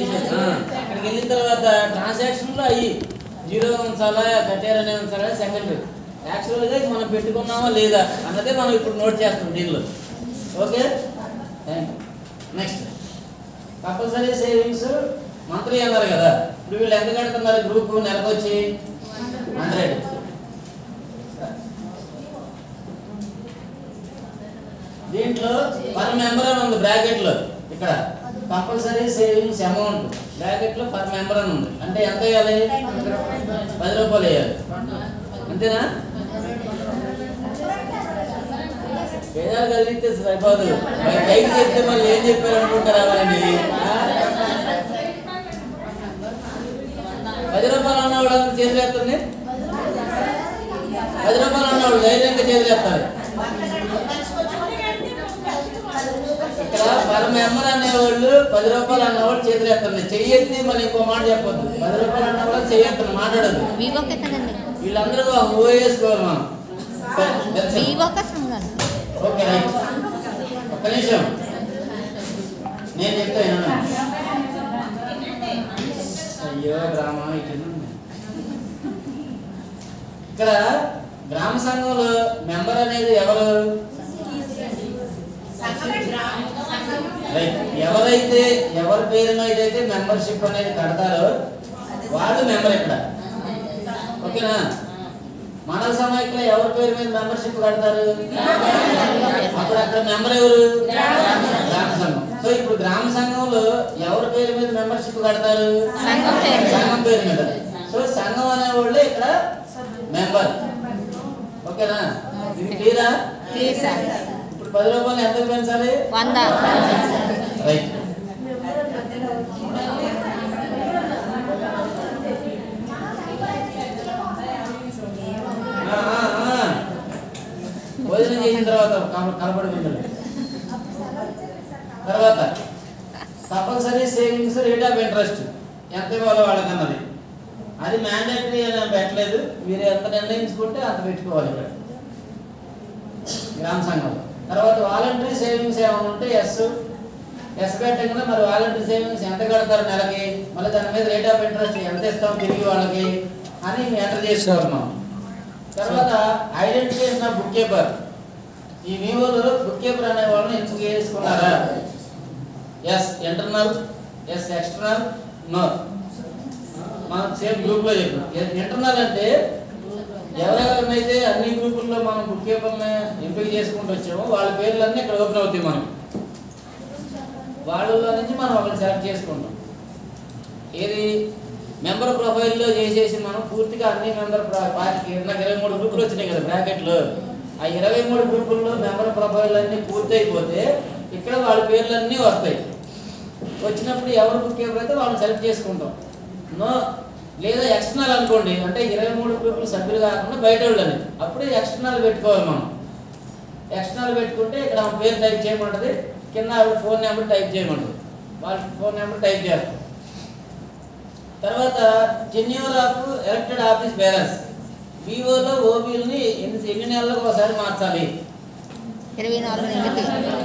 చేసేది ఆ, అక్కడికి వెళ్ళిన తర్వాత ట్రాన్సాక్షన్లో అయ్యి జీరో ఉంచాలా కట్టారనే ఉంచాలా సెకండరీ యాక్చువల్గా ఇది మనం పెట్టుకున్నామా లేదా అన్నదే మనం ఇప్పుడు నోట్ చేస్తాం దీనిలో okay thank you next compulsory savings monthly అన్నారు కదా ఇప్పుడు వీళ్ళు ఎంత కడుతున్నారు గ్రూప్ నెలకు వచ్చి హండ్రెడ్ దీంట్లో పర్ మెంబర్ అని ఉంది బ్రాకెట్ లో ఇక్కడ కంపల్సరీ సేవింగ్స్ అమౌంట్ బ్రాకెట్ లో పర్ మెంబర్ అని ఉంది అంటే ఎంత వేయాలి పది రూపాయలు వేయాలి అంతేనా పేదాలు కలిగితే సరిపోదు మరి పైకి చెప్తే మళ్ళీ ఏం చెప్పారు అనుకుంటారా వాళ్ళని ఆ? పది రూపాయలు అన్నవాడు అందరూ చేతులు ఎత్తండి పది రూపాయలు అన్నవాడు ధైర్యంగా చేతులు ఎత్తారు ఇక్కడ పర మెంబర్ అనేవాళ్ళు పది రూపాయలు అన్నవాళ్ళు చేతులు ఎత్తండి చెయ్యెత్తి మళ్ళీ ఇంకో మాట చెప్పొద్దు పది రూపాయలు అన్నవాళ్ళు చెయ్యెత్తండి మాట్లాడదు వివోక కదండి వీళ్ళందరూ ఒక ఊహ వేసుకోవాలి మనం తెలుసా? వివోక సంఘం ఓకే రైట్ ఒక్క నిమిషం నేను చెప్తా వినండి. అయ్యో గ్రామ ఇటు వినండి. ఇక్కడ గ్రామ సంఘంలో మెంబర్ అనేది ఎవరు రైట్ ఎవరైతే ఎవరి పేరు మీద అయితే మెంబర్షిప్ అనేది కడతారో వాళ్ళు మెంబర్ ఇక్కడ ఓకేనా మండల సమాఖ్యలో ఎవరి పేరు మీద మెంబర్షిప్ కడతారు అప్పుడు అక్కడ మెంబర్ ఎవరు గ్రామ సంఘం సో ఇప్పుడు గ్రామ సంఘంలో ఎవరి పేరు మీద మెంబర్షిప్ కడతారు సంఘం పేరు మీద. సంఘం పేరు మీద సో సంఘం అనే వాళ్ళు ఇక్కడ మెంబర్ ఓకేనా ఇది క్లియరా ప్లీజ్ సార్ ఇప్పుడు పది రూపాయలు ఎంత పెంచాలి వంద రైట్ ఆ, ఆ, ఆ. భోజనం చేసిన తర్వాత కనపడుతుంది తర్వాత compulsory savings rate of interest ఎంత ఇవ్వాలో వాళ్ళకన్నది అది మ్యాండేటరీ అని పెట్టలేదు మీరు ఎంత నిర్ణయించుకుంటే అంత పెట్టుకోవాలి ఇక్కడ గ్రామ సంఘంలో తర్వాత వాలంటరీ సేవింగ్స్ ఏమైనా ఉంటే ఎస్ ఎస్ పెట్టగానే మరి వాలంటరీ సేవింగ్స్ ఎంత కడతారు నెలకి మళ్ళీ దాని మీద రేట్ ఆఫ్ ఇంట్రెస్ట్ ఎంత ఇస్తాం తిరిగి వాళ్ళకి అని ఎంటర్ చేసుకోవాలి మనం తర్వాత ఐడెంటిఫికేషన్ ఆఫ్ బుక్ కీపర్ ఈ వివోలు బుక్ కీపర్ అనే వాళ్ళని ఎంపిక చేసుకున్నారా yes internal yes external no మనం సేమ్ గ్రూప్ లో చెప్పినాం ఇంటర్నల్ అంటే ఎవరెవరినైతే అన్ని గ్రూపుల్లో మనం బుక్ కీపర్ని ఎంపిక చేసుకుంటూ వచ్చామో వాళ్ళ పేర్లన్నీ ఇక్కడ ఓపెన్ అవుతాయి మనం వాళ్ళలో నుంచి మనం ఒకరిని సెలెక్ట్ చేసుకుంటాం ఏది మెంబర్ ప్రొఫైల్లో చేసేసి మనం పూర్తిగా అన్ని మెంబర్ పార్టీకి నాకు ఇరవై మూడు గ్రూపులు వచ్చినాయి కదా బ్రాకెట్లో ఆ ఇరవై మూడు గ్రూపుల్లో మెంబర్ ప్రొఫైల్ అన్నీ పూర్తి అయిపోతే ఇక్కడ వాళ్ళ పేర్లన్నీ వస్తాయి వచ్చినప్పుడు ఎవరు బుక్ కీపర్ అయితే వాళ్ళని సెలెక్ట్ చేసుకుంటాం నో లేదా ఎక్స్టర్నల్ అనుకోండి అంటే ఇరవై మూడు గ్రూపులు సభ్యులు కాకుండా బయట వాళ్ళని అప్పుడే ఎక్స్టర్నల్ పెట్టుకోవాలి మనం ఎక్స్టర్నల్ పెట్టుకుంటే ఇక్కడ ఆమె పేరు టైప్ చేయమంటది కింద ఆవిడ ఫోన్ నెంబర్ టైప్ చేయమంటది వాళ్ళ ఫోన్ నెంబర్ టైప్ చేస్తాం తర్వాత tenure of elected office bearers వివోలో ఓబీలని ఎన్ని ఎన్ని నెలలకు ఒకసారి మార్చాలి ఇరవై నాలుగు నెలలకి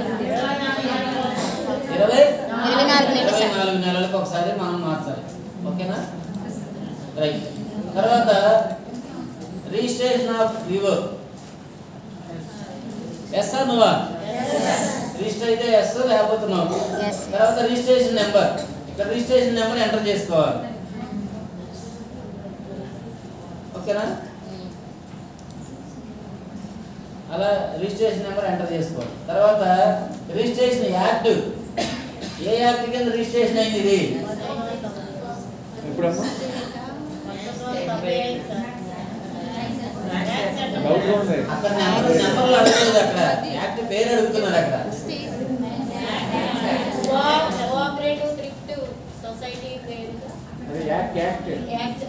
ఇరవై ఇరవై నాలుగు నెలలు ఇరవై సార్ నాలుగు నెలలకు ఒకసారి మనం మార్చాలి ఓకేనా రైట్ తర్వాత రిజిస్ట్రేషన్ ఆఫ్ వివో ఎస్ నువ్వా రిజిస్టర్ అయితే ఎస్ లేకపోతే నో Yes. తర్వాత రిజిస్ట్రేషన్ నెంబర్ ఇక్కడ రిజిస్ట్రేషన్ నెంబర్ ఎంటర్ చేసుకోవాలి ఓకేనా అలా రిజిస్ట్రేషన్ నెంబర్ ఎంటర్ చేసుకోవాలి తర్వాత రిజిస్ట్రేషన్ యాక్ట్ ఏ యాక్ట్ కింద రిజిస్ట్రేషన్ అయింది ఇది ఎప్పుడమ్మా డౌట్ ఉంది అక్కడ నెంబర్ నెంబర్లు అడగలేదు అక్కడ యాక్ట్ పేరు అడుగుతున్నారు అక్కడ కోఆపరేటివ్ థ్రిఫ్ట్ సొసైటీ పేరు అది యాక్ట్ యాక్ట్ యాక్ట్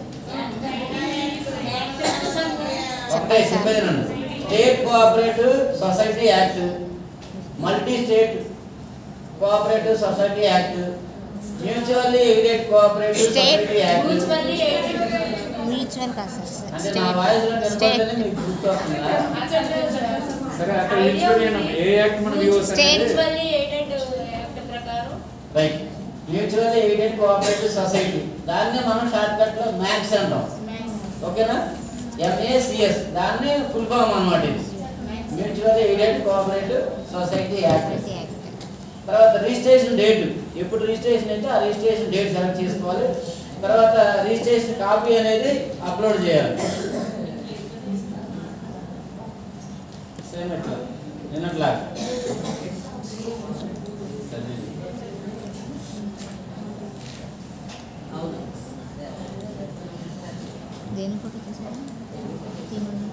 ఒకటే చెప్పేదండి state cooperative society act multi state cooperative society act mutually evident cooperative State society act mutually mutual కాదు సార్ అంటే నా వాయిస్ లో స్టేట్ నిలబడితేనే మీకు గుర్తొస్తుందా సరే అక్కడ ఇన్స్టిట్యూట్ ఏ యాక్ట్ మనం use State. Mutually aided act ప్రకారం right mutual aided cooperative society దాన్నే మనం షార్ట్ కట్ లో మ్యాక్స్ అంటాం ఓకేనా ఎంఏసిఎస్ దాన్ని ఫుల్ ఫామ్ అన్నమాట ఇది mutual aided cooperative society act తర్వాత రిజిస్ట్రేషన్ డేట్ ఎప్పుడు రిజిస్ట్రేషన్ అయితే ఆ రిజిస్ట్రేషన్ డేట్ సెలెక్ట్ చేసుకోవాలి తర్వాత రిజిస్ట్రేషన్ కాపీ అనేది అప్లోడ్ చేయాలి సేమ్ ఎట్లా నిన్నట్లా దేని ఫోటో తీసారా తీయమని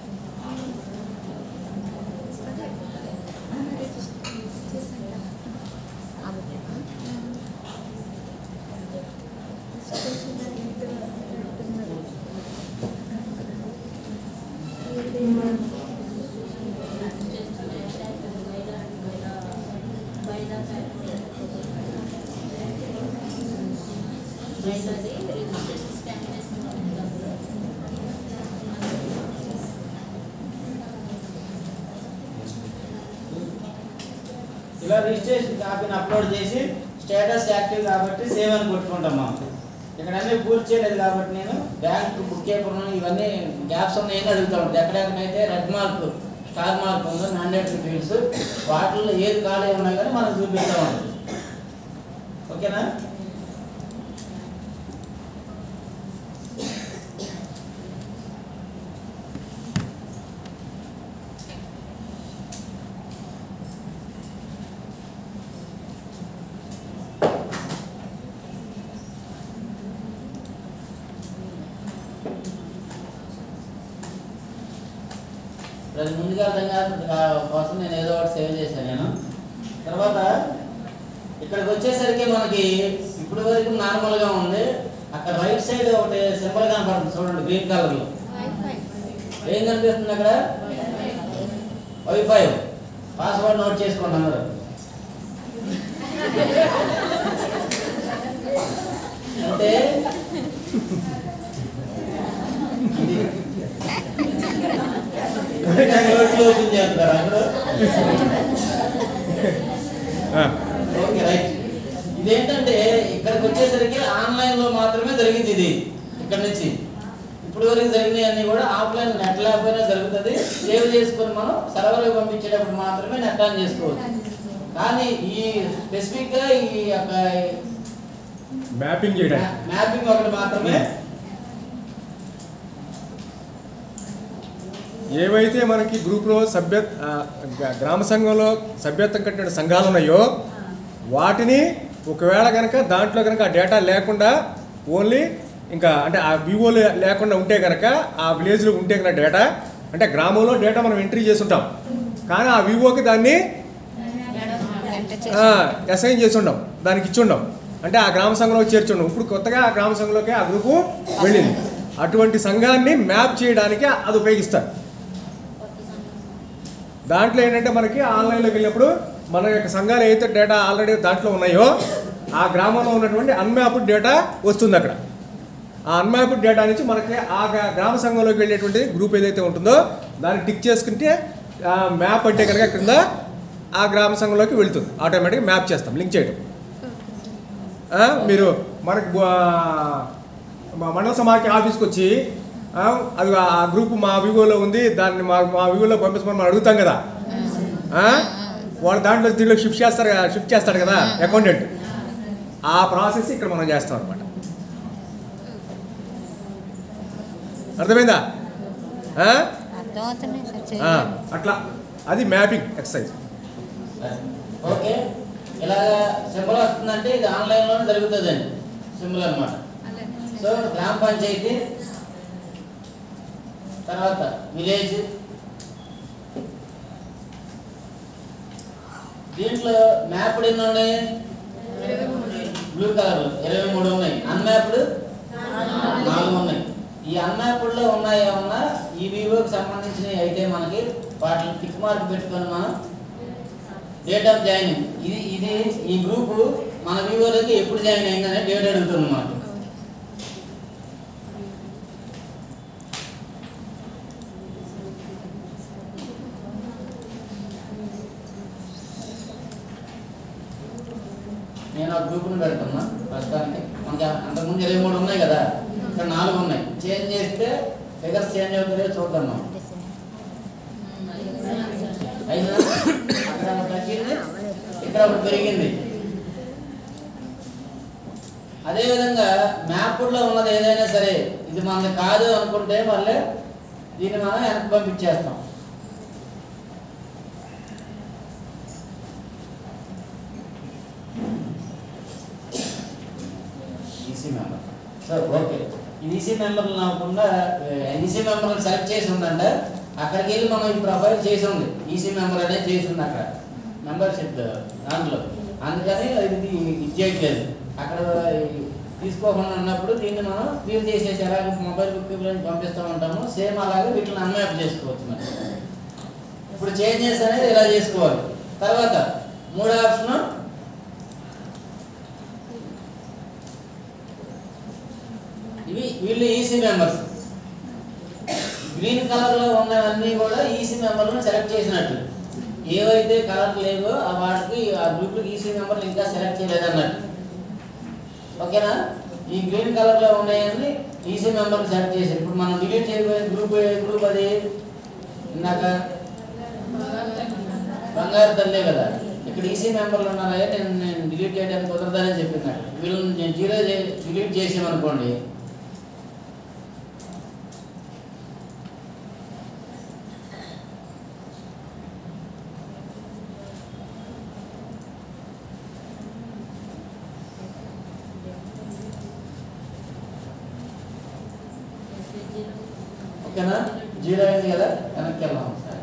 ఇలా రిజిస్ట్రేషన్ కాపీని అప్లోడ్ చేసి స్టేటస్ యాక్టివ్ కాబట్టి సేవ్ అని కొట్టుకుంటాం మనం ఇక్కడ అన్ని పూర్తి చేయలేదు కాబట్టి నేను బ్యాంక్ బుక్ కీపర్ ఇవన్నీ గ్యాప్స్ ఉన్నాయని అడుగుతా ఉంటాను ఎక్కడెక్కడైతే రెడ్ మార్క్ స్టార్ మార్క్ ఉందో మ్యాండేటరీ ఫీల్డ్స్ వాటిల్లో ఏది ఖాళీ ఉన్నా కానీ మనం చూపిస్తా ఉంటుంది ఓకేనా అది ముందుగా అర్థం కాదు కోసం నేను ఏదో ఒకటి సేవ్ చేశాను నేను తర్వాత ఇక్కడికి వచ్చేసరికి మనకి ఇప్పుడు వరకు నార్మల్గా ఉంది అక్కడ రైట్ సైడ్ ఒకటి సింబల్ కనపడుతుంది చూడండి గ్రీన్ కలర్లో ఏం కనిపిస్తుంది అక్కడ వైఫై పాస్వర్డ్ నోట్ చేసుకోండి అందరూ అంటే ఇది నోట్లో ఓపెన్ చేస్తారా అందరూ ఓకే రైట్ ఇదేంటంటే ఇక్కడికి వచ్చేసరికి ఆన్లైన్ లో మాత్రమే జరిగింది ఇది ఇక్కడ నుంచి ఇప్పుడు వరకు జరిగినవి అన్ని కూడా ఆఫ్లైన్ నెట్ లేకపోయినా జరుగుతుంది సేవ్ చేసుకొని మనం సర్వర్కి పంపించేటప్పుడు మాత్రమే నెట్ ఆన్ చేసుకోవచ్చు కానీ ఈ స్పెసిఫిక్ గా ఈ యొక్క మ్యాపింగ్ చేయడానికి మ్యాపింగ్ ఒకటి మాత్రమే ఏవైతే మనకి గ్రూప్లో సభ్య ఆ, గ- గ్రామ సంఘంలో సభ్యత్వం కట్టిన సంఘాలు ఉన్నాయో వాటిని ఒకవేళ కనుక దాంట్లో కనుక ఆ డేటా లేకుండా ఓన్లీ ఇంకా అంటే ఆ వివోలు లేకుండా ఉంటే కనుక ఆ విలేజ్లో ఉంటే కనుక డేటా అంటే గ్రామంలో డేటా మనం ఎంట్రీ చేసి ఉంటాం కానీ ఆ వివోకి దాన్ని ఎంటర్ అసైన్ చేసి ఉండం దానికి ఇచ్చి ఉండం అంటే ఆ గ్రామ సంఘంలోకి చేర్చుండం ఇప్పుడు కొత్తగా ఆ గ్రామ సంఘంలోకి ఆ గ్రూపు వెళ్ళింది అటువంటి సంఘాన్ని మ్యాప్ చేయడానికి అది ఉపయోగిస్తారు దాంట్లో ఏంటంటే మనకి ఆన్లైన్లోకి వెళ్ళినప్పుడు మన యొక్క సంఘాలు ఏదైతే డేటా ఆల్రెడీ దాంట్లో ఉన్నాయో ఆ గ్రామంలో ఉన్నటువంటి అన్మ్యాప్డ్ డేటా వస్తుంది అక్కడ ఆ అన్మ్యాప్డ్ డేటా నుంచి మనకి ఆ గ్రా- గ్రామ సంఘంలోకి వెళ్ళేటువంటి గ్రూప్ ఏదైతే ఉంటుందో దాన్ని టిక్ చేసుకుంటే ఆ మ్యాప్ అంటే కనుక కింద ఆ గ్రామ సంఘంలోకి వెళ్తుంది ఆటోమేటిక్గా మ్యాప్ చేస్తాం లింక్ చేయడం ఆ, మీరు మనకి బు- మా మండల సమాఖ్య ఆఫీస్కి వచ్చి ఆ, అది ఆ గ్రూప్ మా వివోలో ఉంది దాన్ని మా మా వివోలో పంపించమని మనం అడుగుతాం కదా ఆ? వాడు దాంట్లో దీంట్లో షిఫ్ట్ చేస్తారు కదా, షిఫ్ట్ చేస్తాడు కదా అకౌంటెంట్ ఆ ప్రాసెస్ ఇక్కడ మనం చేస్తాం అనమాట అర్థమైందా ఆ? అర్థమవుతున్నాయి సార్ ఆ, చేయాలి అట్లా అది మ్యాపింగ్ ఎక్సర్సైజ్ ఓకే ఇలా సింబల్ వస్తుందంటే ఇది ఆన్లైన్ లోనే జరుగుతుందండి సింబల్ అన్నమాట సో గ్రామ పంచాయతీ తర్వాత విలేజ్ దీంట్లో మ్యాప్డ్ ఎన్ని ఉన్నాయి బ్లూ కలర్ ఇరవై మూడు ఉన్నాయి అన్మ్యాప్డ్ నాలుగు ఉన్నాయి ఈ అన్మ్యాప్డ్ లో ఉన్నాయి ఏమన్నా ఈ వివోకి సంబంధించినవి అయితే మనకి వాటిని టిక్ మార్క్ పెట్టుకొని మనం డేట్ ఆఫ్ జాయినింగ్ ఇది ఇది ఈ గ్రూప్ మన వివోలోకి ఎప్పుడు జాయిన్ అయిందనే డేట్ అడుగుతుంది మనకి నేను ఆ గ్రూప్ గ్రూపులు పెడుతున్నా ప్రస్తుతానికి మనకి అంతకుముందు ఇరవై మూడు ఉన్నాయి కదా ఇక్కడ నాలుగు ఉన్నాయి చేంజ్ చేస్తే ఫిగర్స్ చేంజ్ అవుతుందో చూద్దాం మనం అయినా అక్కడ ఒకటి తగ్గింది ఇక్కడ ఒకటి పెరిగింది అదేవిధంగా మ్యాప్లో ఉన్నది ఏదైనా సరే ఇది మనది కాదు అనుకుంటే మళ్ళీ దీన్ని మనం వెనక్కి పంపించేస్తాం EC member sir okay EC మెంబర్లు కాకుండా ఈసీ మెంబర్లు సెలెక్ట్ చేసి ఉందంటే అక్కడికి వెళ్ళి మనం ఈ ప్రొఫైల్ చేసి ఉంది ఈసీ మెంబర్ అనేది చేసి ఉంది అక్కడ మెంబర్షిప్ దాంట్లో అందుకని ఇది ఇది చేయట్లేదు అక్కడ తీసుకోకుండా ఉన్నప్పుడు దీన్ని మనం క్లియర్ చేసేసి ఎలాగ మొబైల్ బుక్ పంపిస్తూ ఉంటాము సేమ్ అలాగే వీటిని అన్మ్యాప్ చేసుకోవచ్చు మరి ఇప్పుడు చేంజెస్ అనేది ఇలా చేసుకోవాలి తర్వాత మూడో ఆప్షన్ ఇవి వీళ్ళు ఈసీ మెంబర్స్ గ్రీన్ కలర్ లో ఉన్నవన్నీ కూడా ఈసీ మెంబర్లను సెలెక్ట్ చేసినట్టు ఏవైతే కలర్ లేవో ఆ వాటికి ఆ గ్రూప్ ఈసీ మెంబర్లు ఇంకా సెలెక్ట్ చేయలేదన్నట్టు ఓకేనా ఈ గ్రీన్ కలర్ లో ఉన్నాయని ఈసీ మెంబర్లు సెలెక్ట్ చేశారు ఇప్పుడు మనం డిలీట్ చేయబోయే గ్రూప్ ఏ గ్రూప్ అది ఇందాక బంగారు తల్లే కదా ఇక్కడ ఈసీ మెంబర్లు ఉన్నారా నేను నేను డిలీట్ చేయడానికి కుదరదని చెప్పినాడు వీళ్ళని నేను జీరో డిలీట్ చేసామనుకోండి ఓకేనా జీరో అయింది కదా వెనక్కి వెళ్దాం ఒకసారి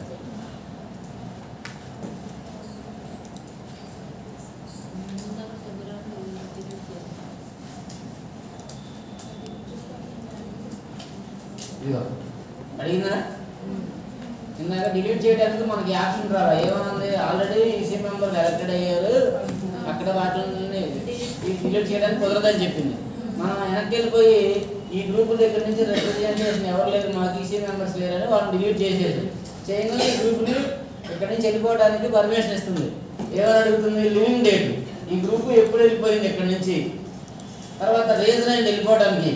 ఇదిగో అడిగిందా ఇందాక డిలీట్ చేయడానికి మనకి ఆప్షన్ రాలా ఏమనుంది ఆల్రెడీ ఈసీ మెంబర్ ఎలక్టెడ్ అయ్యారు అక్కడ వాటిని డిలీట్ చేయడానికి కుదరదని చెప్పింది మనం వెనక్కి వెళ్ళిపోయి ఈ గ్రూప్ దగ్గర నుంచి రిప్రజెంటేషన్ ఎవరు లేరు మాకు ఈసీ మెంబర్స్ లేరని వాళ్ళని డిలీట్ చేసేది చేయగానే ఈ గ్రూప్ని ఇక్కడ నుంచి వెళ్ళిపోవడానికి పర్మిషన్ ఇస్తుంది ఏమని అడుగుతుంది లివింగ్ డేట్ ఈ గ్రూప్ ఎప్పుడు వెళ్ళిపోయింది ఇక్కడ నుంచి తర్వాత రీజన్ అండ్ వెళ్ళిపోవడానికి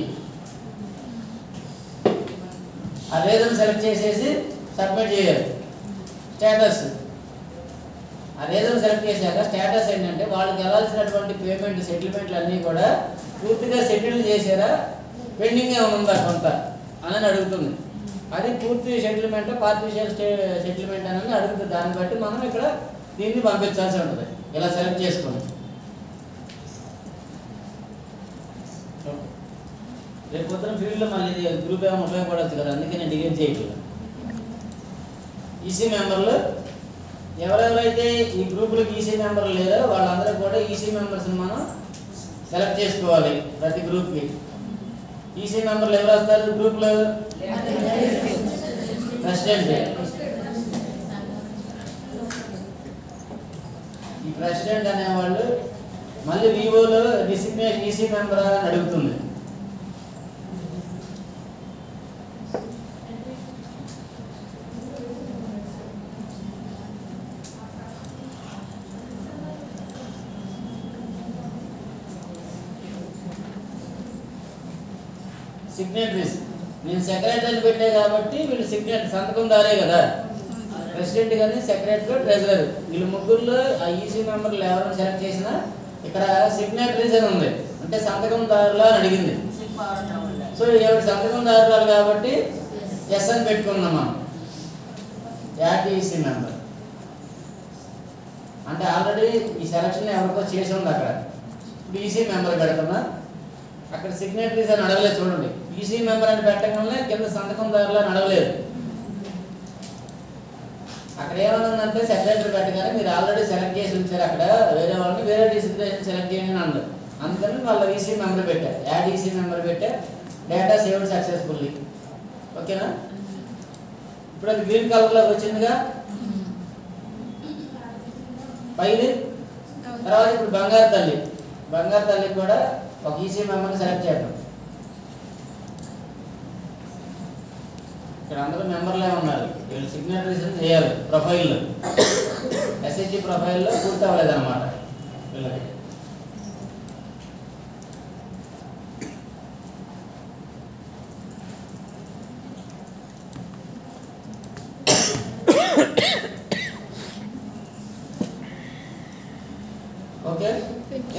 ఆ రీజన్ సెలెక్ట్ చేసేసి సబ్మిట్ చేయాలి స్టేటస్ ఆ రీజన్ సెలెక్ట్ చేశాక స్టేటస్ ఏంటంటే వాళ్ళకి వెళ్ళాల్సినటువంటి పేమెంట్ సెటిల్మెంట్లు అన్నీ కూడా పూర్తిగా సెటిల్ చేశారా పెండింగ్ ఏమైనా ఉందా కొంత అని అడుగుతుంది అది పూర్తి సెటిల్మెంట్ పార్టిషియల్ స్టే సెటిల్మెంట్ అని అడుగుతుంది దాన్ని బట్టి మనం ఇక్కడ దీన్ని పంపించాల్సి ఉంటుంది ఇలా సెలెక్ట్ చేసుకోండి రేపు పొద్దున ఫీల్డ్లో మళ్ళీ గ్రూప్ ఏమైనా ఉపయోగపడవచ్చు కదా అందుకే నేను డిగ్రీ చేయట్లేదు ఈసీ మెంబర్లు ఎవరెవరైతే ఈ గ్రూపులకు ఈసీ మెంబర్లు లేరో వాళ్ళందరూ కూడా ఈసీ మెంబర్స్ని మనం సెలెక్ట్ చేసుకోవాలి ప్రతి గ్రూప్కి ఈసీ మెంబర్లు ఎవరు వస్తారు గ్రూప్లో ప్రెసిడెంట్ ఈ ప్రెసిడెంట్ అనేవాళ్ళు మళ్ళీ వివోలో డిసిగ్నేషన్ ఈసీ మెంబర్ అని అడుగుతుంది సిగ్నేటరీస్ నేను సెక్రటరీ పెట్టే కాబట్టి వీళ్ళు సిగ్నేటరీ సంతకం దారే కదా ప్రెసిడెంట్ కానీ సెక్రటరీ ట్రెజరర్ వీళ్ళు ముగ్గురులో ఆ ఈసీ మెంబర్లు ఎవరైనా సెలెక్ట్ చేసినా ఇక్కడ సిగ్నేటరీస్ అని ఉంది అంటే సంతకం దారులు అని అడిగింది సో ఎవరు సంతకం దారులు కాబట్టి ఎస్ అని పెట్టుకున్నాం మనం యాట్ ఈసీ మెంబర్ అంటే ఆల్రెడీ ఈ సెలక్షన్ ఎవరికో చేసి ఉంది అక్కడ ఇప్పుడు ఈసీ మెంబర్ పెడుతున్నా అక్కడ సిగ్నేటరీస్ అని అడగలేదు చూడండి ఈసీ మెంబర్ అని పెట్టగానే కింద సంతకం దారులు అని అడగలేదు అక్కడ ఏమనుందంటే సెక్రటరీ పెట్టగానే మీరు ఆల్రెడీ సెలెక్ట్ చేసి ఉంచారు అక్కడ వేరే వాళ్ళని వేరే డిసిగ్నేషన్ సెలెక్ట్ చేయండి అని అన్నారు అందుకని వాళ్ళ ఈసీ మెంబర్ పెట్టారు యాడ్ ఈసీ మెంబర్ పెట్టా డేటా సేవ్డ్ సక్సెస్ఫుల్లీ ఓకేనా ఇప్పుడు అది గ్రీన్ కలర్లోకి వచ్చిందిగా పైది తర్వాత ఇప్పుడు బంగారు తల్లి బంగారు తల్లికి కూడా ఒక ఈసీ మెంబర్ని సెలెక్ట్ చేద్దాం ఇక్కడ అందరూ మెంబర్లే ఉన్నారు వీళ్ళు సిగ్నేటరీస్ చేయాలి ప్రొఫైల్లో ఎస్హెచ్జి ప్రొఫైల్లో పూర్తి అవ్వలేదు అనమాట వీళ్ళకి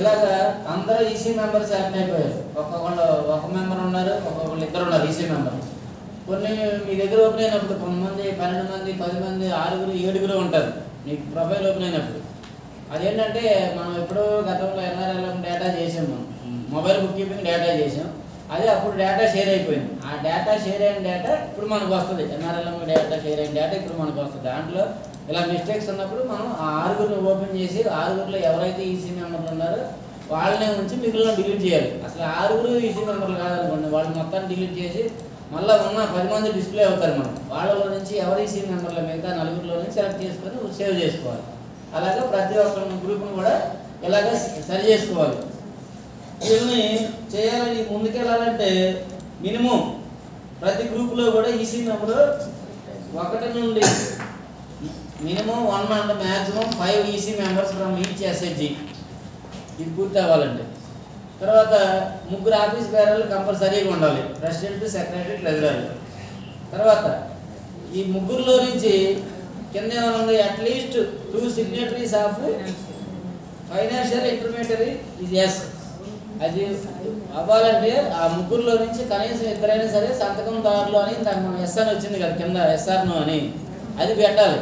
ఇలాగా అందరూ ఈసీ మెంబర్ సెలెక్ట్ అయిపోయారు ఒక్కొక్కళ్ళు ఒక మెంబర్ ఉన్నారు ఒక్కొక్కళ్ళు ఇద్దరు ఉన్నారు ఈసీ మెంబర్ కొన్ని మీ దగ్గర ఓపెన్ అయినప్పుడు కొంతమంది పన్నెండు మంది పది మంది ఆరుగురు ఏడుగురు ఉంటారు మీకు ప్రొఫైల్ ఓపెన్ అయినప్పుడు అదేంటంటే మనం ఎప్పుడో గతంలో ఎన్ఆర్ఎల్ఎం డేటా చేసాం మనం మొబైల్ బుక్ కీపింగ్ డేటా చేసాం అదే అప్పుడు డేటా షేర్ అయిపోయింది ఆ డేటా షేర్ అయిన డేటా ఇప్పుడు మనకు వస్తుంది ఎన్ఆర్ఎల్ఎం డేటా షేర్ అయిన డేటా ఇప్పుడు మనకు వస్తుంది దాంట్లో ఇలా మిస్టేక్స్ ఉన్నప్పుడు మనం ఆ ఆరుగురిని ఓపెన్ చేసి ఆరుగురిలో ఎవరైతే ఈసీ మెంబర్లు ఉన్నారో వాళ్ళనే ఉంచి మిగిలిన డిలీట్ చేయాలి అసలు ఆరుగురు ఈసీ మెంబర్లు కాదనుకోండి వాళ్ళు మొత్తం డిలీట్ చేసి మళ్ళీ ఉన్న పది మంది డిస్ప్లే అవుతారు మనం వాళ్ళలో నుంచి ఎవరు ఈసీ మెంబర్ల మిగతా నలుగురిలో నుంచి సెలెక్ట్ చేసుకొని సేవ్ చేసుకోవాలి అలాగే ప్రతి ఒక్క గ్రూప్ను కూడా ఇలాగ సరి చేసుకోవాలి వీళ్ళని చేయాలని ముందుకెళ్ళాలంటే మినిమం ప్రతి గ్రూపులో కూడా ఈసీ మెంబర్ ఒకటి నుండి minimum one month maximum five EC members from each SHG ఇది పూర్తి అవ్వాలండి తర్వాత ముగ్గురు ఆఫీస్ బేరాలు కంపల్సరీగా ఉండాలి ప్రెసిడెంట్ సెక్రటరీ ట్రెజరర్ తర్వాత ఈ ముగ్గురులో నుంచి కింద ఏమైనా ఉంది at least two signatories of financial intermediary ఇది ఎస్ అది అవ్వాలంటే ఆ ముగ్గురులో నుంచి కనీసం ఇద్దరైనా సరే సంతకం దారులు అని ఇందాక మనం ఎస్ అని వచ్చింది కదా కింద ఎస్ఆర్ను అని అది పెట్టాలి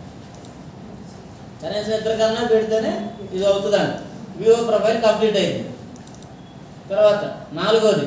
కనీసం ఇద్దరు కన్నా పెడితేనే ఇది అవుతుందండి వివో ప్రొఫైల్ కంప్లీట్ అయింది తర్వాత నాలుగోది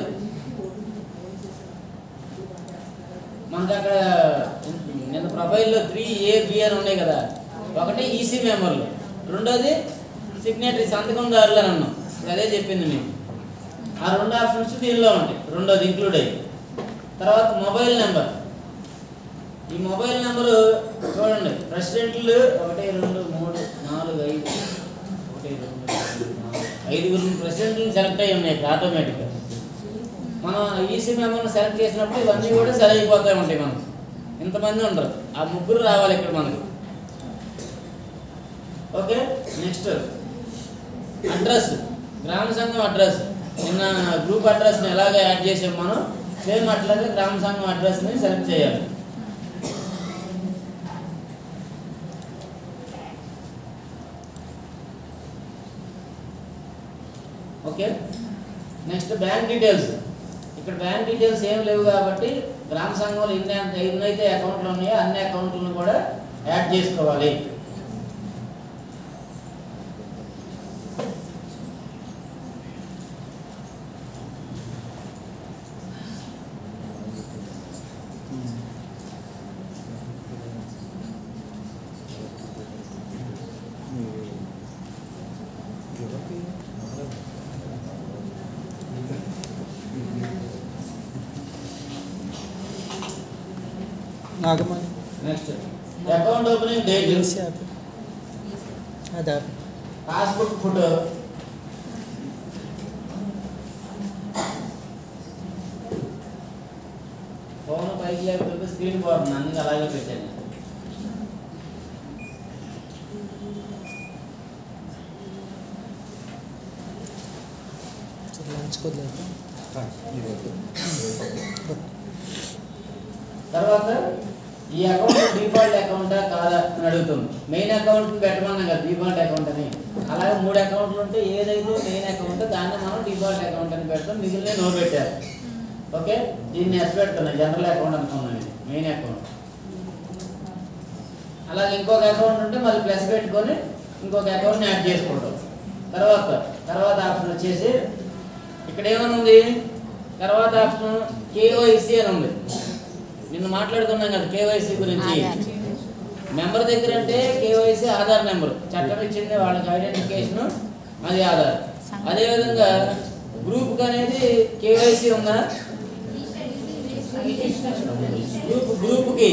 మనకి అక్కడ నిన్న ప్రొఫైల్లో త్రీ ఏ బి అని ఉన్నాయి కదా ఒకటి ఈసీ మెంబర్లు రెండోది సిగ్నేటరీ సంతకందారులు అని అన్నాం ఇప్పుడు అదే చెప్పింది మీకు ఆ రెండు ఆప్షన్స్ దీనిలో ఉంటాయి రెండోది ఇంక్లూడ్ అయ్యి తర్వాత మొబైల్ నెంబర్ ఈ మొబైల్ నెంబరు చూడండి ప్రెసిడెంట్లు ఒకటి రెండు మూడు నాలుగు ఐదు ఒకటి రెండు మూడు, నాలుగు ఐదుగురు ప్రెసిడెంట్లు సెలెక్ట్ అయ్యి ఉన్నాయి ఇక్కడ ఆటోమేటిక్గా మనం ఈసీ మెంబర్ని సెలెక్ట్ చేసినప్పుడు ఇవన్నీ కూడా సెల్ అయిపోతూ ఉంటాయి మనకు ఇంతమంది ఉండరు ఆ ముగ్గురు రావాలి ఇక్కడ మనకు ఓకే నెక్స్ట్ అడ్రస్ గ్రామ సంఘం అడ్రస్ నిన్న గ్రూప్ అడ్రస్ని ఎలాగ యాడ్ చేసాం మనం సేమ్ అట్లాగే గ్రామ సంఘం అడ్రస్ని సెలెక్ట్ చేయాలి ఓకే నెక్స్ట్ బ్యాంక్ డీటెయిల్స్ ఇక్కడ బ్యాంక్ డీటెయిల్స్ ఏం లేవు కాబట్టి గ్రామ సంఘంలో ఎన్ని అంత- ఎన్నైతే అకౌంట్లు ఉన్నాయో అన్ని అకౌంట్లను కూడా యాడ్ చేసుకోవాలి Nagamani next account opening date AC app Aadhaar passbook photo phone పైకి లేకపోతే స్క్రీన్ పోతుంది అందుకే అలాగే పెట్టాను లంచ్ కుదలేదు తర్వాత ఈ అకౌంట్ డిఫాల్ట్ అకౌంటా కాదా అని అడుగుతుంది మెయిన్ అకౌంట్ పెట్టమన్నాం కదా డిఫాల్ట్ అకౌంట్ అని అలాగే మూడు అకౌంట్లు ఉంటే ఏదైతే మెయిన్ అకౌంట్ దాన్ని మనం డిఫాల్ట్ అకౌంట్ అని పెడతాం మిగిలిన నో పెట్టారు ఓకే దీన్ని ఎస్ పెడుతున్నాయి జనరల్ అకౌంట్ అనుకున్నాం ఇది మెయిన్ అకౌంట్ అలాగే ఇంకొక అకౌంట్ ఉంటే మళ్ళీ ప్లస్ పెట్టుకొని ఇంకొక అకౌంట్ని యాడ్ చేసుకుంటాం తర్వాత తర్వాత ఆప్షన్ వచ్చేసి ఇక్కడ ఏమైనా ఉంది తర్వాత ఆప్షన్ కేవైసీ అని ఉంది నిన్న మాట్లాడుకున్నాం కదా కేవైసీ గురించి ఆధార్ మెంబర్ దగ్గర అంటే కేవైసీ ఆధార్ నెంబర్ చట్టం ఇచ్చింది వాళ్ళకి ఐడెంటిఫికేషన్ అది ఆధార్ అదేవిధంగా గ్రూప్ అనేది కేవైసీ ఉందా గ్రూప్ గ్రూప్కి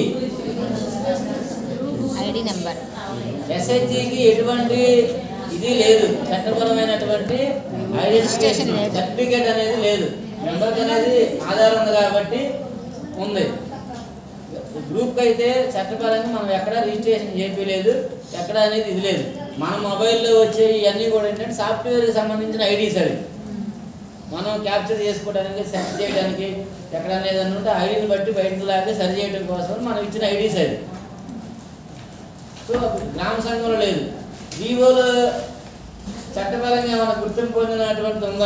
ఐడి నెంబర్ ఎస్హెచ్జికి ఎటువంటి ఇది లేదు చట్టపరమైనటువంటి ఐడెంటిఫికేషన్ Registration లేదు. సర్టిఫికేట్ అనేది లేదు మెంబర్కి అనేది ఆధార్ ఉంది కాబట్టి ఉంది గ్రూప్కి అయితే చట్టపరంగా మనం ఎక్కడ రిజిస్ట్రేషన్ చేయలేదు ఎక్కడ అనేది ఇది లేదు మన మొబైల్లో వచ్చే ఇవన్నీ కూడా ఏంటంటే సాఫ్ట్వేర్కి సంబంధించిన ఐడీస్ అవి మనం క్యాప్చర్ చేసుకోవడానికి సెర్చ్ చేయడానికి ఎక్కడైనా ఏదైనా ఉంటే ఐడీని బట్టి బయటకు లాగే సరి చేయడం కోసం మనం ఇచ్చిన ఐడీస్ అవి సో గ్రామ సంఘంలో లేదు వివోలో చట్టపరంగా ఏమైనా గుర్తింపు పొందినటువంటి ఉందా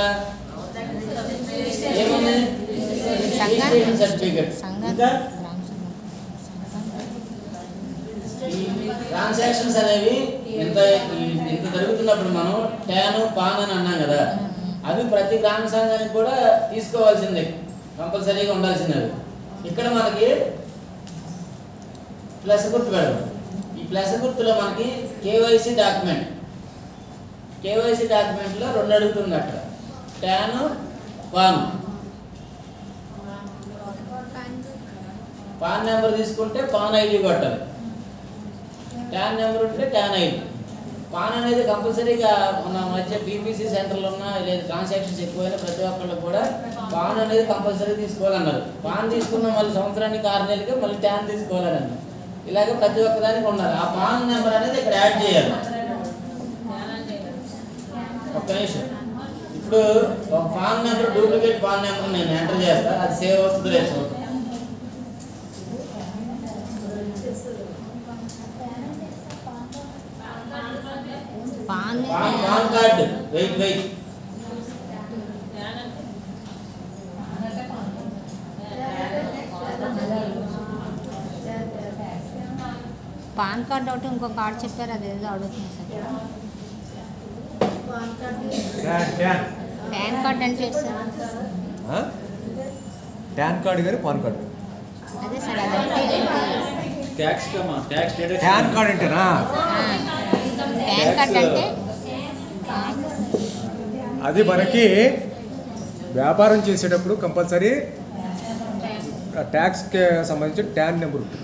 ఏముంది రిజిస్ట్రేషన్ సర్టిఫికెట్ సంఘం ఇంకా గ్రామ సంఘం ఈ ట్రాన్సాక్షన్స్ అనేవి ఇంత ఈ- ఇంత జరుగుతున్నప్పుడు మనం ట్యాన్ పాన్ అని అన్నాం కదా అవి ప్రతి గ్రామ సంఘానికి కూడా తీసుకోవాల్సిందే కంపల్సరీగా ఉండాల్సిందే అవి. ఇక్కడ మనకి ప్లస్ గుర్తు పెడదాం ఈ ప్లస్ గుర్తులో మనకి కేవైసీ డాక్యుమెంట్ కేవైసీ డాక్యుమెంట్లో రెండు అడుగుతుంది అక్కడ ట్యాన్ పాన్ పాన్ నెంబర్ తీసుకుంటే పాన్ ఐడి కొట్టాలి ట్యాన్ నెంబర్ ఉంటే ట్యాన్ ఐడి పాన్ అనేది కంపల్సరీగా మన మధ్య బీపీసీ సెంటర్లో ఉన్న లేదా ట్రాన్సాక్షన్స్ ఎక్కువైనా ప్రతి ఒక్కళ్ళు కూడా పాన్ అనేది కంపల్సరీ తీసుకోవాలన్నారు పాన్ తీసుకున్న మళ్ళీ సంవత్సరానికి ఆరు నెలలకి మళ్ళీ ట్యాన్ తీసుకోవాలని అన్నారు ఇలాగే ప్రతి ఒక్కదానికి ఉన్నారు ఆ పాన్ నెంబర్ అనేది ఇక్కడ యాడ్ చేయాలి ఒక్క నిమిషం ఇప్పుడు ఒక PAN number duplicate PAN number నేను ఎంటర్ చేస్తా అది సేవ్ అవుతుంది లేదు చూద్దాం. PAN PAN PAN card wait wait PAN card ఒకటి ఇంకో కార్డు చెప్పారు అది ఏదో అడుగుతుంది sir TAN TAN PAN card అంటే ఏంటి సార్ ఆ? ట్యాన్ కార్డు కానీ పాన్ కార్డు అదే సార్ అదంటే ఏంటి? Tax comma tax TAN card అంటేనా ఆ, పాన్ కార్డ్ అంటే అది మనకి వ్యాపారం చేసేటప్పుడు కంపల్సరీ ట్యాక్స్కి సంబంధించి ట్యాన్ నెంబర్ ఉంటుంది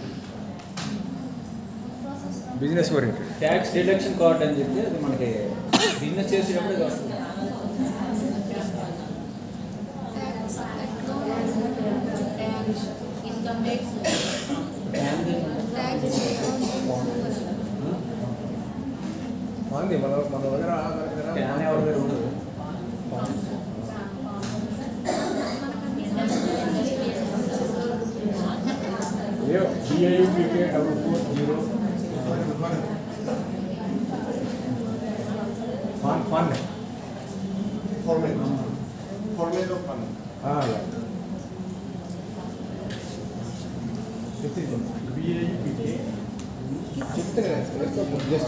business oriented tax deduction card అని చెప్పి అది మనకి బిజినెస్ చేసేటప్పుడు ఇది వస్తుంది బాగుంది మన మన దగ్గర ట్యాన్ ఎవరి దగ్గర ఉండదు బిఐపీకే double four zero PAN PAN Format. Format of fund. బిఐపీకే చెప్తే just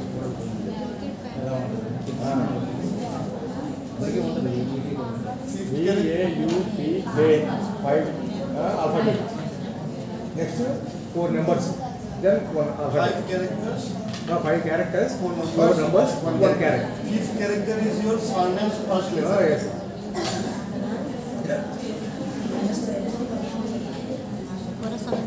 B A U P A five alphabet next four numbers then one Five alphabet characters. Five characters Four numbers. Four numbers One one character. Character Fifth character is your surname's first letter. పురసం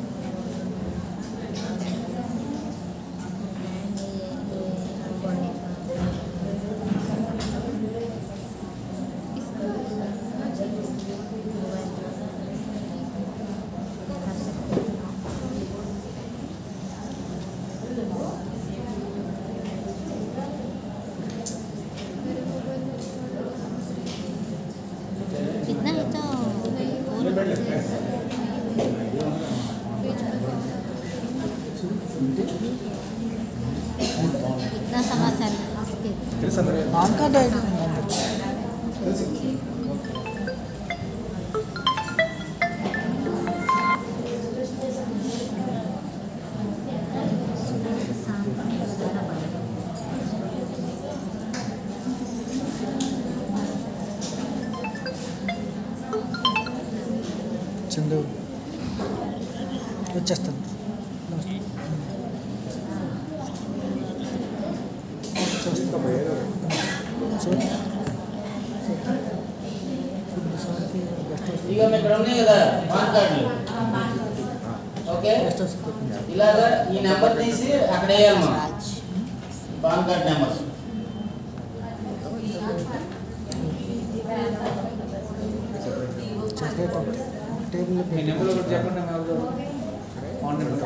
कितना है तो कितना समाचार इसके తెలుసు అందరూ పాన్ కార్డ్ ఐడి తెలుసు చందు వచ్చేస్తాను చూడు ఇక ఇక్కడ ఉన్నాయి కదా పాన్ కార్డులు ఓకే గెస్ట్ హౌస్ ఇలాగా ఈ నెంబర్ తీసి అక్కడ వేయాలి మనం राज పాన్ కార్డ్ నెంబర్ చదివేటప్పుడు టేబుల్ మీ నెంబర్ ఒకటి చెప్పండి మా ఊరు. ఫోన్ నెంబర్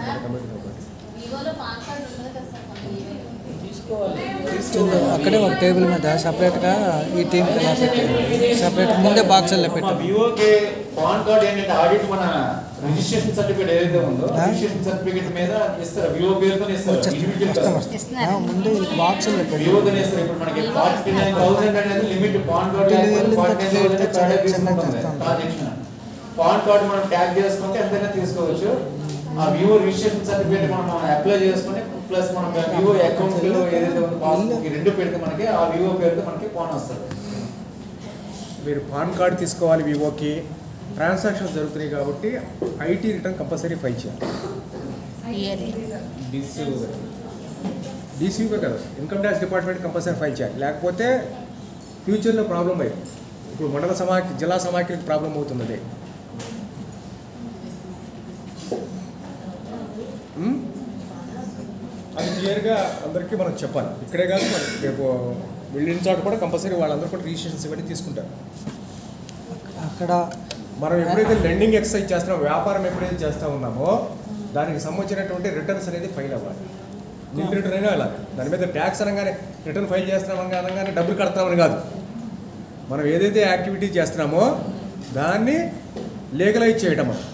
తీసుకోవాలి చందు అక్కడే ఒక టేబుల్ మీద సపరేట్గా ఈ టీంకి ఇలా పెట్టారు సపరేట్ ముందే బాక్సుల్లో మా పెట్టారు వివోకి పాన్ కార్డ్ ఏంటంటే ఆడిట్ మన రిజిస్ట్రేషన్ సర్టిఫికేట్ ఏదైతే ఉందో ఆ? రిజిస్ట్రేషన్ సర్టిఫికేట్ మీద ఇస్తారు వివో పేరుతో ఇస్తారు వచ్చేస్తాం ఇండివిజువల్ వస్తాం కాదు. వస్తాం ఇస్తున్నారు. ఆ, ముందు బాక్సులు పెట్టండి వివోతో ఇస్తారు ఇప్పుడు మనకి ఫార్టీ నైన్ థౌసండ్ అనేది లిమిట్ పాన్ కార్డ్ లేకపోతే ఫార్టీ నైన్ థౌసండ్ చార్జ్ తీసుకుంటుంది ట్రాన్సాక్షన్ పాన్ కార్డ్ మనం ట్యాగ్ చేసుకుంటే ఎంతైనా తీసుకోవచ్చు ఆ వివో రిజిస్ట్రేషన్ సర్టిఫికేట్ మనం అప్లై చేసుకుని ప్లస్ మనం వివో అకౌంట్ ఏదైతే ఉందో పాస్బుక్ ఈ రెండు పెడితే మనకి ఆ వివో పేరుతో మనకి పాన్ వస్తుంది మీరు పాన్ కార్డు తీసుకోవాలి వివోకి ట్రాన్సాక్షన్స్ జరుగుతున్నాయి కాబట్టి ఐటీ రిటర్న్ కంపల్సరీ ఫైల్ చేయాలి ఇయర్లీ డీసీగా కదా income tax department compulsory file చేయాలి లేకపోతే ఫ్యూచర్లో ప్రాబ్లం అయ్యింది ఇప్పుడు మండల సమాఖ్య జిల్లా సమాఖ్యలకు ప్రాబ్లం అవుతుంది అదే ఉమ్? అది క్లియర్గా అందరికీ మనం చెప్పాలి ఇక్కడే కాదు మనం రేపు వెళ్ళిన చోట కూడా కంపల్సరీ వాళ్ళందరూ కూడా రిజిస్ట్రేషన్స్ ఇవన్నీ తీసుకుంటారు అక్కడ మనం ఎప్పుడైతే లెండింగ్ ఎక్సర్సైజ్ చేస్తున్నామో వ్యాపారం ఎప్పుడైతే చేస్తా ఉన్నామో దానికి సంబంధించినటువంటి రిటర్న్స్ అనేది ఫైల్ అవ్వాలి నిల్ రిటర్న్ అయినా అలా దాని మీద ట్యాక్స్ అనగానే రిటర్న్ ఫైల్ చేస్తున్నామని అనగానే డబ్బులు కడతామని కాదు మనం ఏదైతే యాక్టివిటీ చేస్తున్నామో దాన్ని లీగలైజ్ చేయడం మనం.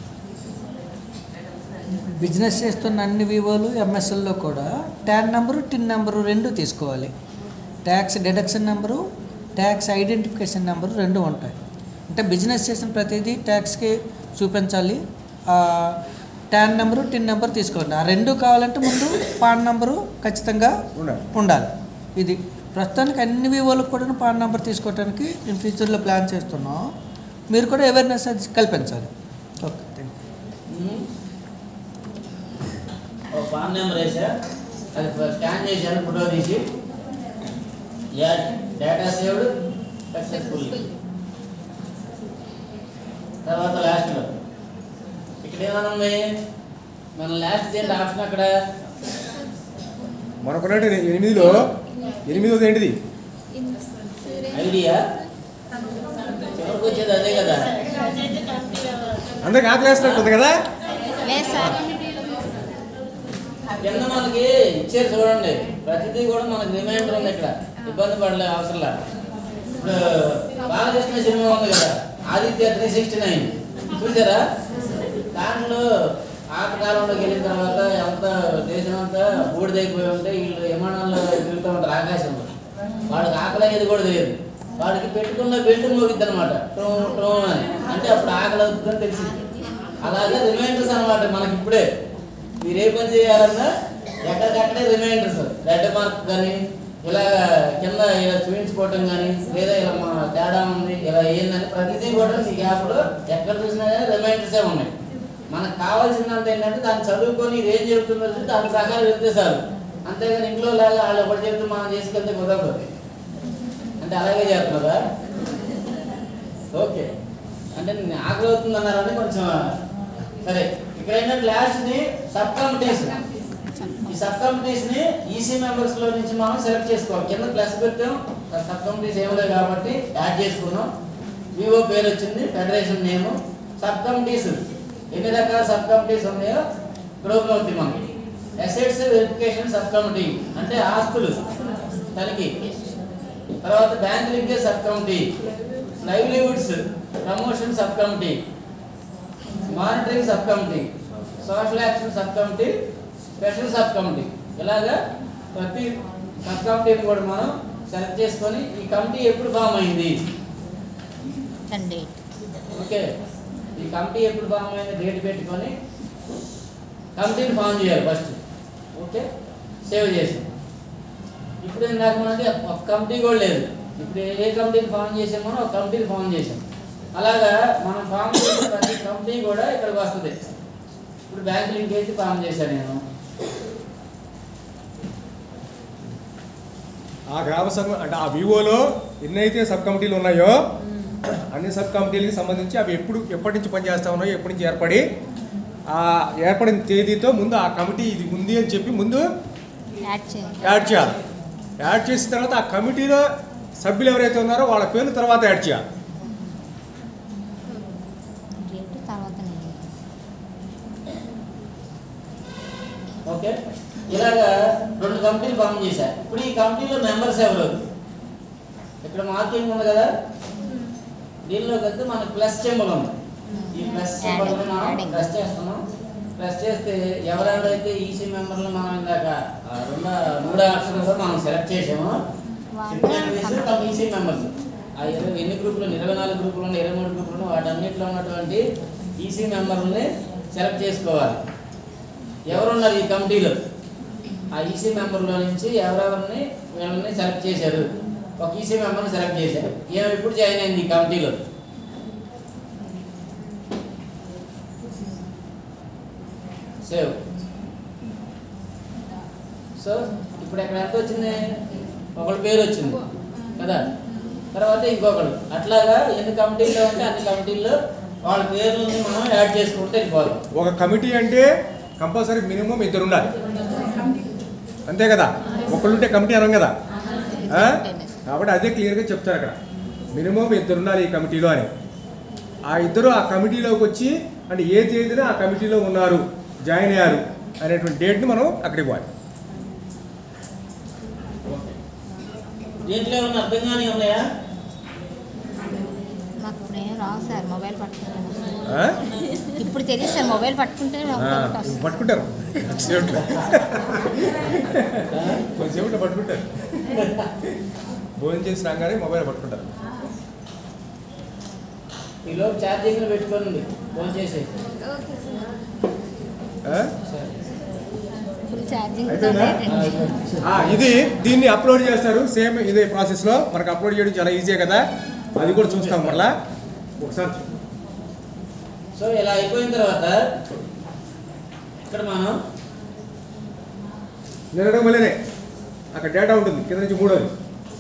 బిజినెస్ చేస్తున్న అన్ని వివోలు ఎంఎస్ఎల్లో కూడా ట్యాన్ నెంబరు టిన్ నెంబరు రెండు తీసుకోవాలి tax deduction number tax identification number రెండు ఉంటాయి అంటే బిజినెస్ చేసిన ప్రతిదీ ట్యాక్స్కి చూపించాలి ఆ ట్యాన్ నెంబరు టిన్ నెంబర్ తీసుకోండి ఆ రెండు కావాలంటే ముందు పాన్ నెంబరు ఖచ్చితంగా ఉండాలి ఉండాలి ఇది ప్రస్తుతానికి అన్ని వివోలకు కూడా పాన్ నెంబర్ తీసుకోవడానికి ఇన్ ఫ్యూచర్లో ప్లాన్ చేస్తున్నాం మీరు కూడా అవేర్నెస్ అది కల్పించాలి ఓకే థ్యాంక్ యూ ఒక పాన్ నెంబర్ వేసా అది స్కాన్ చేశాను ఫోటో తీసి యాడ్ డేటా సేవ్డ్ సక్సెస్ఫుల్ తర్వాత లాస్ట్లో ఇక్కడ ఏమైనా ఉంది మన లాస్ట్ ఏంటి ఆప్షన్ అక్కడ మనకున్నట్టు ఎనిమిదిలో ఎనిమిదోది ఏంటిది ఐడియా చివరికి వచ్చేది అదే కదా అదైతే కంపెనీ అందరికి ఆకలేస్తున్నట్టుంది కదా లేదు సార్ కింద మనకి ఇచ్చారు చూడండి ప్రతిదీ కూడా మనకి రిమైండర్ ఉంది ఇక్కడ ఇబ్బంది పడలే అవసరంలా ఇప్పుడు బాలకృష్ణ సినిమా ఉంది కదా ఆదిత్య త్రీ సిక్స్టీ నైన్ చూసారా దాంట్లో ఆట కాలంలోకి వెళ్ళిన తర్వాత ఎంత దేశం అంతా బూడిదైపోయి ఉంటే వీళ్ళు విమానాల్లో తిరుగుతూ ఉంటారు ఆకాశంలో వాడికి ఆకలి అయ్యేది కూడా తెలియదు వాడికి పెట్టుకున్న బెల్ట్ మోగిద్ది అనమాట అని అంటే అప్పుడు ఆకలి అవుతుందని తెలిసింది అలాగే రిమైండర్స్ అనమాట మనకి ఇప్పుడే మీరు ఏ పని చేయాలన్నా ఎక్కడికక్కడే రిమైండర్స్ రెడ్ మార్క్ కానీ ఇలా కింద ఇలా చూపించుకోవటం కానీ లేదా ఇలా మా తేడా ఉంది ఇలా ఏందని ప్రతిదీ కూడా మీ యాప్లో ఎక్కడ చూసినా కానీ రిమైండర్సే ఉన్నాయి మనకు కావాల్సినంత ఏంటంటే దాన్ని చదువుకొని ఇది ఏం చెబుతుందో చూసి దాని ప్రకారం వెళ్తే చాలు అంతేగాని ఇంట్లో లాగా వాళ్ళు ఒకటి చెప్తే మనం చేసుకెళ్తే కుదరదు అంటే అలాగే చేస్తున్నారా ఓకే అంటే నేను ఆకలి అవుతుంది అన్నారని కొంచెం సరే ఇక్కడ ఏంటంటే లాస్ట్ ని సబ్ కమిటీస్ ఈ సబ్ కమిటీస్ ని ఈసీ మెంబర్స్ లో నుంచి మనం సెలెక్ట్ చేసుకోవాలి కింద ప్లస్ పెట్టాం సబ్ కమిటీస్ ఏం లేవు కాబట్టి యాడ్ చేసుకున్నాం వివో పేరు వచ్చింది ఫెడరేషన్ నేమ్ సబ్ కమిటీస్ ఎన్ని రకాల సబ్ కమిటీస్ ఉన్నాయో గ్రూప్ అవుతుంది మనకి అసెట్స్ వెరిఫికేషన్ సబ్ కమిటీ అంటే ఆస్తులు తనిఖీ తర్వాత bank linkage sub committee livelihoods promotion sub committee monitoring sub committee social action sub committee special sub committee ఇలాగా ప్రతి సబ్ కమిటీని కూడా మనం సెలెక్ట్ చేసుకొని ఈ కమిటీ ఎప్పుడు ఫామ్ అయింది అండి ఓకే ఈ కమిటీ ఎప్పుడు ఫామ్ అయింది డేట్ పెట్టుకొని కమిటీని ఫామ్ చేయాలి ఫస్ట్ ఓకే సేవ్ చేసాం ఇప్పుడు ఇందాక మనకి ఒక కమిటీ కూడా లేదు ఇప్పుడు ఏ కమిటీని ఫామ్ చేసామో ఒక కమిటీని ఫామ్ చేసాం అలాగా మనం ఫామ్ చేసిన ప్రతి కంపెనీ కూడా ఇక్కడికి వస్తుంది ఇప్పుడు బ్యాంక్ లింకేజ్ ఫామ్ చేశాను నేను ఆ గ్రామ సంఘం అంటే ఆ వివోలో ఎన్నైతే సబ్ కమిటీలు ఉన్నాయో అన్ని సబ్ కమిటీలకి సంబంధించి అవి ఎప్పుడు ఎప్పటి నుంచి పనిచేస్తా ఉన్నాయో ఎప్పటి నుంచి ఏర్పడి ఆ ఏర్పడిన తేదీతో ముందు ఆ కమిటీ ఇది ఉంది అని చెప్పి ముందు యాడ్ చేయండి యాడ్ చేయాలి యాడ్ చేసిన తర్వాత ఆ కమిటీలో సభ్యులు ఎవరైతే ఉన్నారో వాళ్ళ పేర్లు తర్వాత యాడ్ చేయాలి రేటు తర్వాత నేను ఓకే ఇలాగా రెండు కమిటీలు ఫామ్ చేశారు ఇప్పుడు ఈ కమిటీలో మెంబర్స్ ఎవరు ఇక్కడ మార్కింగ్ ఉంది కదా దీనిలో కలిసి మనకి ప్లస్ సింబల్ ఉంది ఈ ప్లస్ Add- సింబల్ మనం adding. ప్రెస్ చేస్తున్నాం ప్రెస్ చేస్తే ఎవరెవరైతే ఈసీ మెంబర్లు మనం ఇందాక ఆ, రెండో మూడో ఆప్షన్స్ మనం సెలెక్ట్ చేసామో సిగ్నేటరీస్ తమ ఈసీ మెంబర్స్ ఆ ఇరవై ఎన్ని గ్రూపులు ఇరవై నాలుగు గ్రూపులు ఉన్నాయి ఇరవై మూడు గ్రూపులు ఉన్నాయి వాటన్నిటిలో ఉన్నటువంటి ఈసీ మెంబర్లని సెలెక్ట్ చేసుకోవాలి ఎవరున్నారు ఈ కమిటీలో ఆ ఈసీ మెంబర్లో నుంచి ఎవరెవరిని వీళ్ళని సెలెక్ట్ చేశారు ఒక ఈసీ మెంబర్ని సెలెక్ట్ చేశారు ఏమి ఇప్పుడు జాయిన్ అయింది ఈ కమిటీలో సేవ్ సో ఇప్పుడు ఇక్కడ ఎంత వచ్చింది ఒకళ్ళ పేరు వచ్చింది కదా తర్వాత ఇంకొకడు అట్లాగా ఎన్ని కమిటీల్లో ఉంటే అన్ని కమిటీల్లో వాళ్ళ పేర్లని మనం యాడ్ చేసుకుంటే వెళ్ళిపోవాలి ఒక కమిటీ అంటే కంపల్సరీ మినిమం ఇద్దరు ఉండాలి అంతే కదా ఒకళ్ళుంటే కమిటీ అనం కదా ఆ? కాబట్టి అదే క్లియర్గా చెప్తారు అక్కడ మినిమం ఇద్దరు ఉండాలి ఈ కమిటీలో అని ఆ ఇద్దరు ఆ కమిటీలోకి వచ్చి అంటే ఏ తేదీన ఆ కమిటీలో ఉన్నారు జాయిన్ అయ్యారు అనేటువంటి డేట్ని మనం అక్కడికి పోవాలి దీంట్లో ఏమన్నా అర్థం కానీ ఉన్నాయా నాకు ఇప్పుడు ఏం రావు సార్ మొబైల్ పట్టుకుంటాను ఆ? ఇప్పుడు తెలియదు సార్ మొబైల్ పట్టుకుంటే ఆ, ఒకటి వస్తుంది పట్టుకుంటారు కొద్దిసేపట్లో కొద్దిసేపట్లో పట్టుకుంటారు భోజనం చేసి రాగానే మొబైల్ పట్టుకుంటారు ఈలోపు ఛార్జింగ్ పెట్టుకోండి ఫోన్ చేసి ఆ? ఫుల్ ఛార్జింగ్ అయిపోయిందా? ఆ, ఇది దీన్ని అప్లోడ్ చేస్తారు సేమ్ ఇదే ప్రాసెస్లో మనకు అప్లోడ్ చేయడం చాలా ఈజీ కదా అది కూడా చూస్తాం మళ్ళా ఒకసారి చూ- సో ఇలా అయిపోయిన తర్వాత ఇక్కడ మనం నిలడం వల్లనే అక్కడ డేటా ఉంటుంది కింద నుంచి మూడోది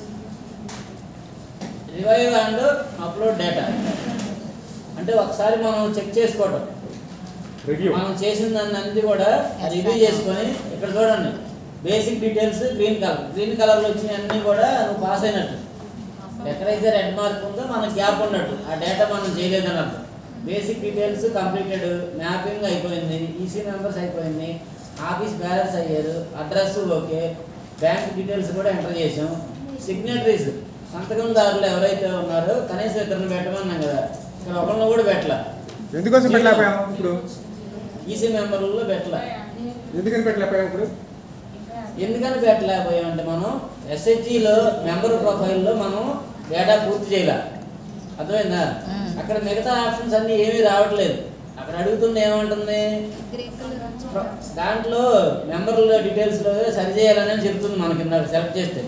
రివైవ్ అండ్ అప్లోడ్ డేటా అంటే ఒకసారి మనం చెక్ చేసుకోవటం రివ్యూ మనం చేసిన దాన్ని అన్ని కూడా రివ్యూ చేసుకొని ఇక్కడ చూడండి basic details green colour green కలర్లో వచ్చిన అన్ని కూడా నువ్వు పాస్ అయినట్టు ఎక్కడైతే రెడ్ మార్క్ ఉందో మనకు గ్యాప్ ఉన్నట్టు ఆ డేటా మనం చేయలేదన్నట్టు బేసిక్ డీటెయిల్స్ కంప్లీటెడ్ మ్యాపింగ్ అయిపోయింది ఈసీ మెంబర్స్ అయిపోయింది ఆఫీస్ బ్యాలెన్స్ అయ్యారు అడ్రస్ ఓకే బ్యాంక్ డీటెయిల్స్ కూడా ఎంటర్ చేసాం సిగ్నేటరీస్ సంతకందారులు ఎవరైతే ఉన్నారో కనీసం ఇద్దరిని పెట్టమన్నాం కదా ఇక్కడ ఒకరిని కూడా పెట్టలే ఎందుకోసం పెట్టలేకపోయాం ఇప్పుడు ఈసీ మెంబర్లలో పెట్టలే ఎందుకని పెట్టలేకపోయాం ఇప్పుడు ఎందుకని పెట్టలేకపోయామంటే మనం ఎస్హెచ్జిలో మెంబర్ ప్రొఫైల్లో మనం డేటా పూర్తి చేయలే అర్థమైందా మ్మ్. అక్కడ మిగతా ఆప్షన్స్ అన్నీ ఏమీ రావట్లేదు అక్కడ అడుగుతుంది ఏమంటుంది దాంట్లో మెంబర్ల డీటెయిల్స్లో సరి చేయాలని చెప్తుంది మనకి ఇందాక సెలెక్ట్ చేస్తే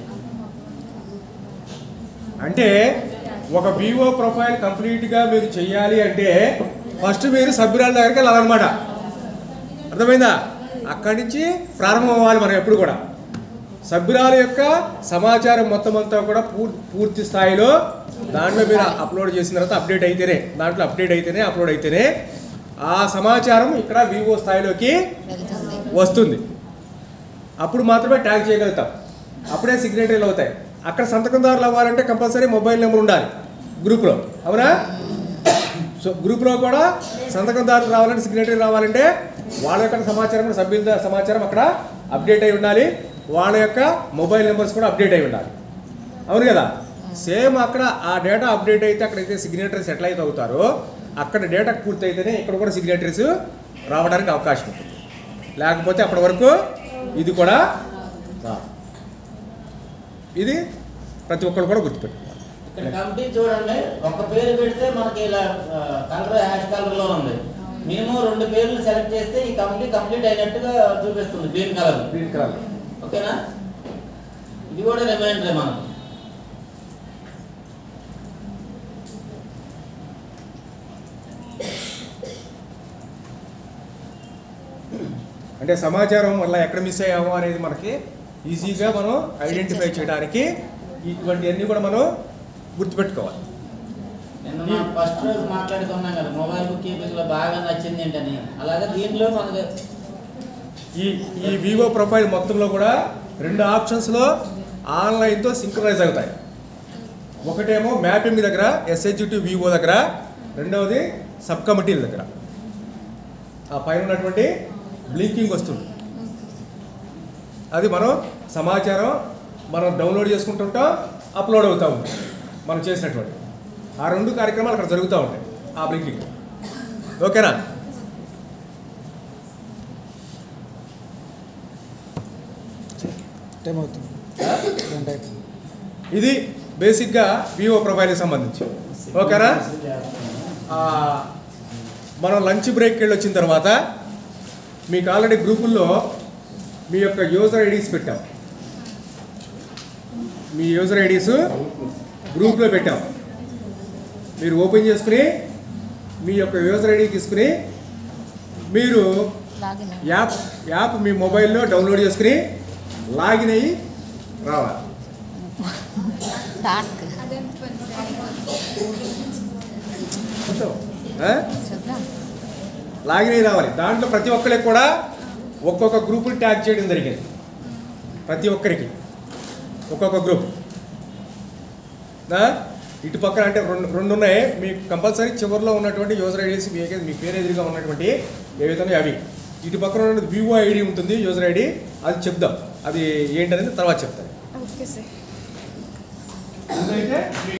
అంటే ఒక వివో ప్రొఫైల్ కంప్లీట్గా మీరు చెయ్యాలి అంటే ఫస్ట్ మీరు సభ్యురాల దగ్గరికి వెళ్ళాలన్నమాట అర్థమైందా అక్కడి నుంచి ప్రారంభం అవ్వాలి మనం ఎప్పుడు కూడా సభ్యురాల యొక్క సమాచారం మొత్తం అంతా కూడా పూర్ పూర్తి స్థాయిలో దాంట్లో మీరు అప్లోడ్ చేసిన తర్వాత అప్డేట్ అయితేనే దాంట్లో అప్డేట్ అయితేనే అప్లోడ్ అయితేనే ఆ సమాచారం ఇక్కడ వివో స్థాయిలోకి వెళ్తుంది వస్తుంది అప్పుడు మాత్రమే ట్యాగ్ చేయగలుగుతాం అప్పుడే సిగ్నేటరీలు అవుతాయి అక్కడ సంతకందారులు అవ్వాలంటే కంపల్సరీ మొబైల్ నెంబర్ ఉండాలి గ్రూప్లో అవునా సో గ్రూప్లో కూడా సంతకందారులు రావాలంటే సిగ్నేటరీ రావాలంటే వాళ్ళ యొక్క సమాచారం సభ్యుల సమాచారం అక్కడ అప్డేట్ అయి ఉండాలి వాళ్ళ యొక్క మొబైల్ నెంబర్స్ కూడా అప్డేట్ అయి ఉండాలి అవును కదా సేమ్ అక్కడ ఆ డేటా అప్డేట్ అయితే అక్కడైతే సిగ్నేటరీస్ ఎట్లా అయితే అవుతారో అక్కడ డేటా పూర్తి అయితేనే ఇక్కడ కూడా సిగ్నేటరీస్ రావడానికి అవకాశం ఉంటుంది లేకపోతే అప్పటి వరకు ఇది కూడా రాదు. ఇది ప్రతి ఒక్కరు కూడా గుర్తుపెట్టుకోవాలి ఇక్కడ కమిటీ చూడండి ఒక పేరు పెడితే మనకి ఇలా కలర్ హ్యాష్ కలర్లో ఉంది మినిమం రెండు పేర్లు సెలెక్ట్ చేస్తే ఈ కమిటీ కంప్లీట్ అయినట్టుగా చూపిస్తుంది గ్రీన్ కలర్ గ్రీన్ కలర్ ఓకేనా ఇది కూడా రిమైండర్ మనకు అంటే సమాచారం వల్ల ఎక్కడ మిస్ అయ్యామో అనేది మనకి ఈజీగా మనం ఐడెంటిఫై చేయడానికి ఇటువంటి అన్నీ కూడా మనం గుర్తుపెట్టుకోవాలి నిన్న మనం ఫస్ట్ రోజు మాట్లాడుకున్నాం కదా మొబైల్ బుక్ కీపింగ్ లో బాగా నచ్చింది ఏంటని అలాగే దీంట్లో మనకు ఈ ఈ వివో ప్రొఫైల్ మొత్తంలో కూడా రెండు ఆప్షన్స్లో ఆన్లైన్తో సింక్రనైజ్ అవుతాయి ఒకటేమో మ్యాపింగ్ దగ్గర ఎస్హెచ్టి వివో దగ్గర రెండవది సబ్ కమిటీల దగ్గర ఆ పైన ఉన్నటువంటి బ్లింకింగ్ వస్తుంది అది మనం సమాచారం మనం డౌన్లోడ్ చేసుకుంటుంటాం అప్లోడ్ అవుతూ ఉంటాం మనం చేసినటువంటి ఆ రెండు కార్యక్రమాలు అక్కడ జరుగుతూ ఉంటాయి ఆ బ్లింకింగ్ ఓకేనా టైం అవుతుంది గంట అయిపోయింది. ఇది బేసిక్గా వివో ప్రొఫైల్కి సంబంధించి ఓకేనా ఆ, మనం లంచ్ బ్రేక్కి వెళ్ళి వచ్చిన తర్వాత మీకు ఆల్రెడీ గ్రూపుల్లో మీ యొక్క యూజర్ ఐడీస్ పెట్టాం మీ యూజర్ ఐడీస్ గ్రూప్లో పెట్టాం మీరు ఓపెన్ చేసుకుని మీ యొక్క యూజర్ ఐడి తీసుకుని మీరు లాగిన్ యాప్ యాప్ మీ మొబైల్లో డౌన్లోడ్ చేసుకుని లాగిన్ అయ్యి రావాలి టాస్క్ ఆ? చూద్దాం లాగిన్ అయ్యి రావాలి దాంట్లో ప్రతి ఒక్కరికి కూడా ఒక్కొక్క గ్రూపుని ట్యాగ్ చేయడం జరిగింది ప్రతి ఒక్కరికి ఒక్కొక్క గ్రూప్ ఆ? ఇటు పక్కన అంటే రెండు రెండు ఉన్నాయి మీకు కంపల్సరీ చివరిలో ఉన్నటువంటి యూజర్ ఐడీస్ మీ మీ పేరు ఎదురుగా ఉన్నటువంటి ఏవైతే ఉన్నాయో అవి ఇటు పక్కన ఉన్నది వివో ఐడి ఉంటుంది యూజర్ ఐడి అది చెప్దాం అది ఏంటనేది తర్వాత చెప్తాను ఓకే సార్ ఇదైతే